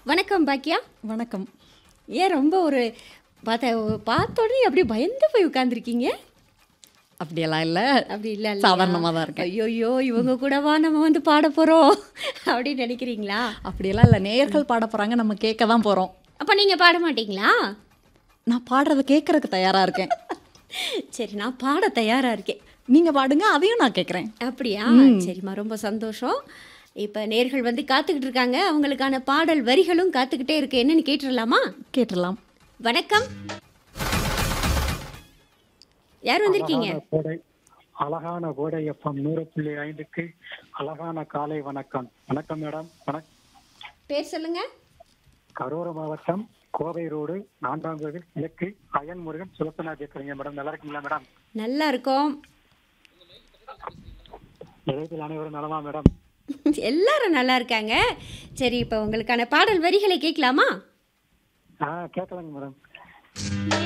வணக்கம் பாக்கியா வணக்கம் ஏன் ரொம்ப ஒரு பார்த்த பார்த்த உடனே அப்படியே பயந்து போய் உட்காந்துருக்கீங்க அப்படியெல்லாம் இல்லை அப்படி இல்லை சாதாரணமா தான் இருக்கேன். ஐயோயோ இவங்க கூடவா நம்ம வந்து பாட போகிறோம் அப்படின்னு நினைக்கிறீங்களா அப்படியெல்லாம் இல்லை நேயர்கள் பாட போகிறாங்க நம்ம கேட்க தான் போகிறோம் அப்போ நீங்கள் பாட மாட்டீங்களா நான் பாடுறத கேட்கறதுக்கு தயாராக இருக்கேன் சரி நான் பாட தயாராக இருக்கேன் நீங்கள் பாடுங்க அதையும் நான் கேட்குறேன் அப்படியா சரிம்மா ரொம்ப சந்தோஷம் இப்போ நேர்கள் வந்து காத்துக்கிட்டு இருக்காங்க அவங்களுக்கான பாடல் வரிகளும் காத்துக்கிட்டே இருக்கு என்னன்னு கேட்டுடலாமா கேட்டுடலாம் வணக்கம் யார் வந்திருக்கீங்க அழகான கோடை அழகான கோடை எஃப்எம் நூறு புள்ளி ஐந்துக்கு அழகான காலை வணக்கம் வணக்கம் மேடம் வணக்கம் பேர் சொல்லுங்க கரூர் மாவட்டம் கோவை ரோடு நான்காம் கோவில் கிழக்கு அயன் முருகன் சுலத்தனா பேசுறீங்க மேடம் நல்லா இருக்கீங்களா மேடம் நல்லா இருக்கோம் நிலையத்தில் அனைவரும் நலமா மேடம் எல்லாரும் நல்லா இருக்காங்க சரி இப்போ உங்களுக்கான பாடல் வரிகளை கேட்கலாமா ஆ கேட்கலாங்க மேடம்